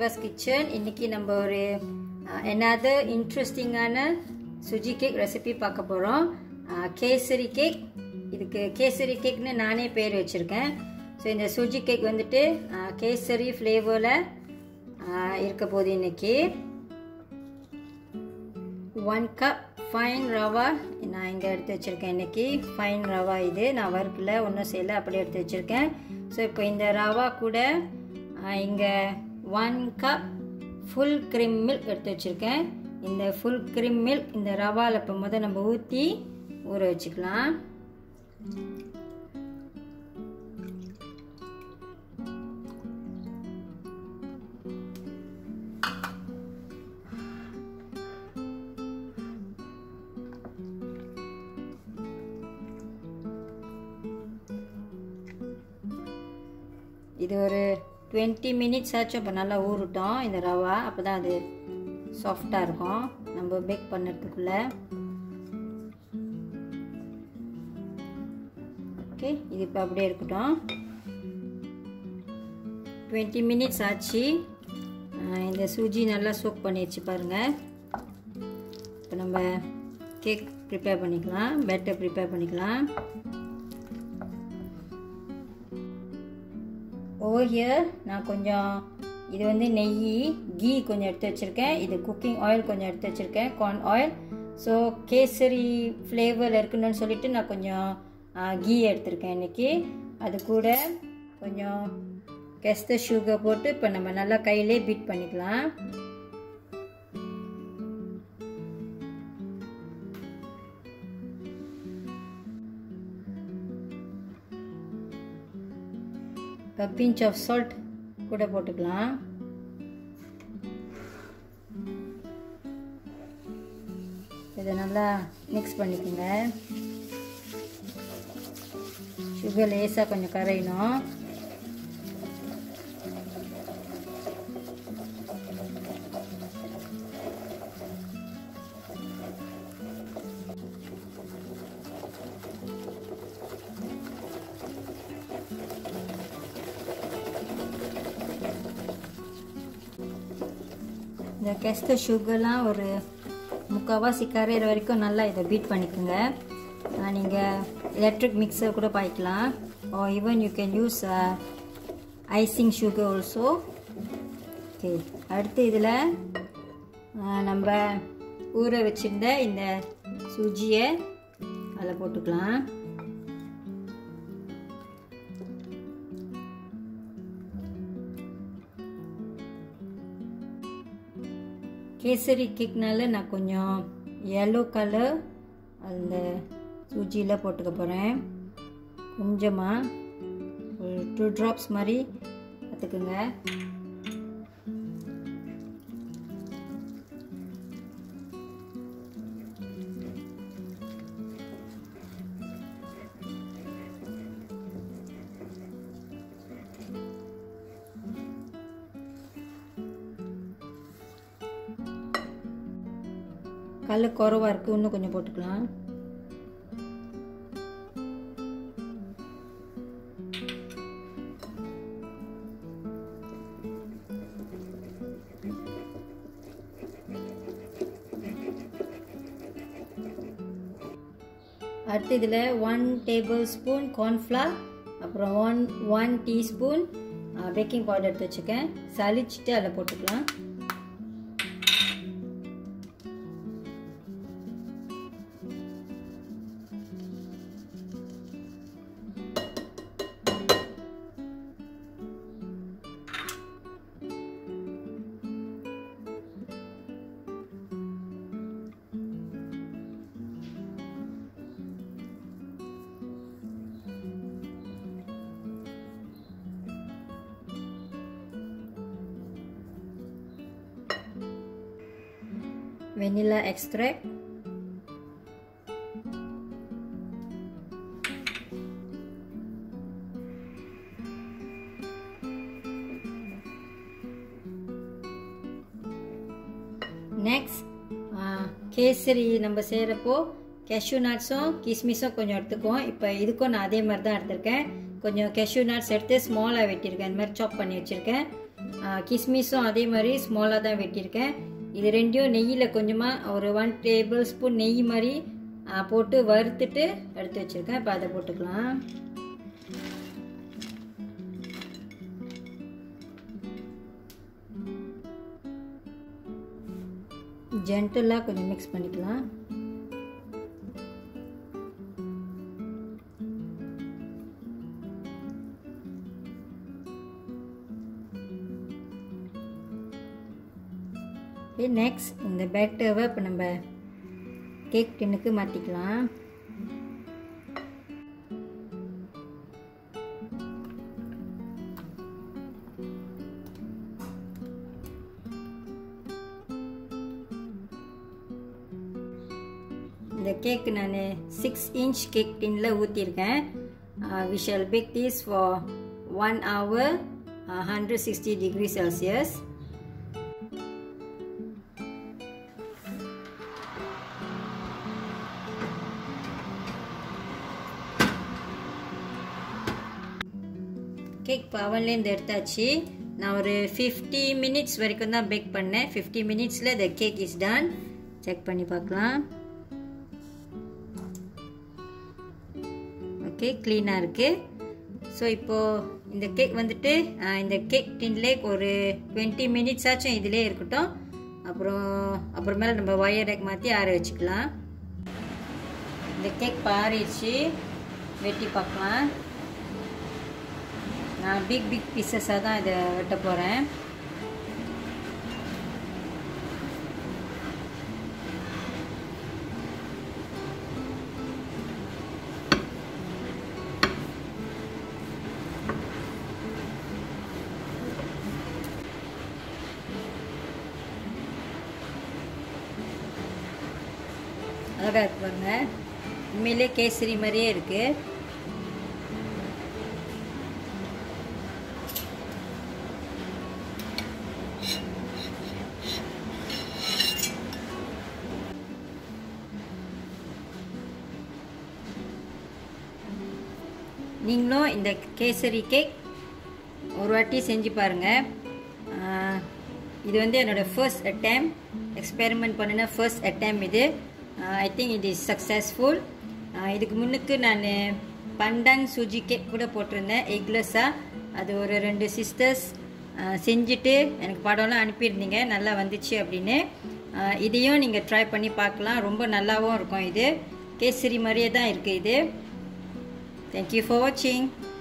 Siva's kitchen இன்னைக்கு நம்ம ஒரு என்னது இன்ட்ரெஸ்டிங்கான சுஜி கேக் ரெசிபி பார்க்க போகிறோம் கேசரி கேக் இதுக்கு கேசரி கேக்னு நானே பேர் வச்சுருக்கேன் ஸோ இந்த சுஜி கேக் வந்துட்டு அஹ், கேசரி ஃப்ளேவரில் இருக்க போகுது இன்னைக்கு ஒன் கப் ஃபைன் ரவா நான் இங்கே எடுத்து வச்சுருக்கேன் இன்றைக்கி ஃபைன் ரவா இது நான் வறுக்கல ஒன்றும் செய்யலை அப்படியே எடுத்து வச்சுருக்கேன் ஸோ இப்போ இந்த ரவா கூட இங்கே one cup full cream milk எடுத்து வச்சுருக்கேன் இந்த ஃபுல் க்ரீம் மில்க் இந்த ரவாவில் இப்போ முதல் நம்ம ஊற்றி ஊற வச்சுக்கலாம் இது ஒரு டுவெண்ட்டி மினிட்ஸ் ஆச்சும் இப்போ நல்லா ஊறட்டும் இந்த ரவா அப்போ தான் அது சாஃப்டாக இருக்கும் நம்ம பேக் பண்ணுறதுக்குள்ளே ஓகே இது இப்போ அப்படியே இருக்கட்டும் டுவெண்ட்டி மினிட்ஸ் ஆச்சு ஆஹ் இந்த சூஜி நல்லா சோக் பண்ணிடுச்சு பாருங்கள் இப்போ நம்ம கேக் ப்ரிப்பேர் பண்ணிக்கலாம் பேட்டர் ப்ரிப்பேர் பண்ணிக்கலாம் ஓவர் ஹியர் நான் கொஞ்சம் இது வந்து நெய் கீ கொஞ்சம் எடுத்து வச்சுருக்கேன் இது குக்கிங் ஆயில் கொஞ்சம் எடுத்து வச்சுருக்கேன் corn oil so kesari flavour இருக்கணும்னு சொல்லிட்டு நான் கொஞ்சம் கீ எடுத்திருக்கேன் இன்றைக்கி அது கூட கொஞ்சம் கெஸ்த சுகர் போட்டு இப்போ நம்ம நல்லா கையிலே பீட் பண்ணிக்கலாம் இப்போ பிஞ்ச் ஆஃப் சால்ட் கூட போட்டுக்கலாம் இதை நல்லா மிக்ஸ் பண்ணிக்கோங்க சுகர் லேசாக கொஞ்சம் கரையணும் இந்த கெஸ்ட சுகர்லாம் ஒரு முக்கால்வாசி கரையிற வரைக்கும் நல்லா இதை பீட் பண்ணிக்கோங்க நீங்கள் எலக்ட்ரிக் மிக்சர் கூட பாய்க்கலாம் oh even you can use icing sugar also okay அடுத்து இதில் நம்ம ஊற வச்சுருந்த இந்த சூஜியை அதில் போட்டுக்கலாம் கேசரி கேக்னால நான் கொஞ்சம் எல்லோ கலர் அந்த சூஜியில் போட்டுக்க போகிறேன் கொஞ்சமாக ஒரு டூ ட்ராப்ஸ் மாதிரி பார்த்துக்குங்க கல் குறவாக இருக்குது இன்னும் கொஞ்சம் போட்டுக்கலாம் அடுத்து இதில் ஒன் டேபிள் ஸ்பூன் கார்ன்ஃப்ளவர் அப்புறம் one one teaspoon baking powder எடுத்து வச்சுக்கேன் சளிச்சிட்டு அதில் போட்டுக்கலாம் vanilla extract நெக்ஸ்ட் கேசரி நம்ம செய்கிறப்போ கேஷ்யூ நட்ஸும் கிஸ்மிஸும் கொஞ்சம் எடுத்துக்குவோம் இப்போ இதுக்கும் நான் அதே மாதிரி தான் எடுத்திருக்கேன் கொஞ்சம் கேஷ்யூ நட்ஸ் எடுத்து ஸ்மாலாக வெட்டியிருக்கேன் இந்த மாதிரி சாப் பண்ணி வச்சுருக்கேன் கிஸ்மிஸும் அதே மாதிரி ஸ்மாலாக தான் வெட்டியிருக்கேன் இது ரெண்டையும் நெய்யில் கொஞ்சமாக ஒரு ஒன் டேபிள் ஸ்பூன் நெய் மாதிரி போட்டு வறுத்துட்டு எடுத்து வச்சுருக்கேன் இப்போ அதை போட்டுக்கலாம் ஜென்டலாக கொஞ்சம் மிக்ஸ் பண்ணிக்கலாம் நெக்ஸ்ட் இந்த பேட்டரை இப்போ நம்ம கேக் டின்னுக்கு மாற்றிக்கலாம் இந்த கேக் நான் சிக்ஸ் இன்ச் கேக் டின்னில் ஊற்றிருக்கேன் we shall bake this for one hour hundred sixty degree Celsius cake பவன்லேருந்து எடுத்தாச்சு நான் ஒரு ஃபிஃப்டி மினிட்ஸ் வரைக்கும் தான் பேக் பண்ணேன் ஃபிஃப்டி மினிட்ஸில் the cake is done check பண்ணி பார்க்கலாம் ஓகே க்ளீனாக இருக்குது ஸோ இப்போது இந்த கேக் வந்துட்டு இந்த கேக் டின்லே ஒரு டுவெண்ட்டி மினிட்ஸ் ஆச்சும் இதிலே இருக்கட்டும் அப்புறம் அப்புறமேல நம்ம ஒயர் ரேக் மாற்றி ஆற வச்சுக்கலாம் இந்த கேக் பாரிச்சு வெட்டி பார்க்கலாம் நான் பிக் பிக் பீசஸாக தான் இதை வெட்ட போகிறேன் அழகாக இருக்கு பாருங்க உண்மையிலே கேசரி மாதிரியே இருக்குது நீங்களும் இந்த கேசரி கேக் ஒரு வாட்டி செஞ்சு பாருங்கள் இது வந்து என்னோடய ஃபர்ஸ்ட் அட்டம் எக்ஸ்பெரிமெண்ட் பண்ணின ஃபர்ஸ்ட் அட்டம் இது I think it is successful இதுக்கு முன்னுக்கு நான் பண்டாங் சூஜி கேக் கூட போட்டிருந்தேன் எக்லெஸ்ஸாக அது ஒரு ரெண்டு சிஸ்டர்ஸ் செஞ்சுட்டு எனக்கு படம்லாம் அனுப்பியிருந்தீங்க நல்லா வந்துச்சு அப்படின்னு இதையும் நீங்கள் ட்ரை பண்ணி பார்க்கலாம் ரொம்ப நல்லாவும் இருக்கும் இது கேசரி மாதிரியே தான் இருக்குது இது Thank you for watching.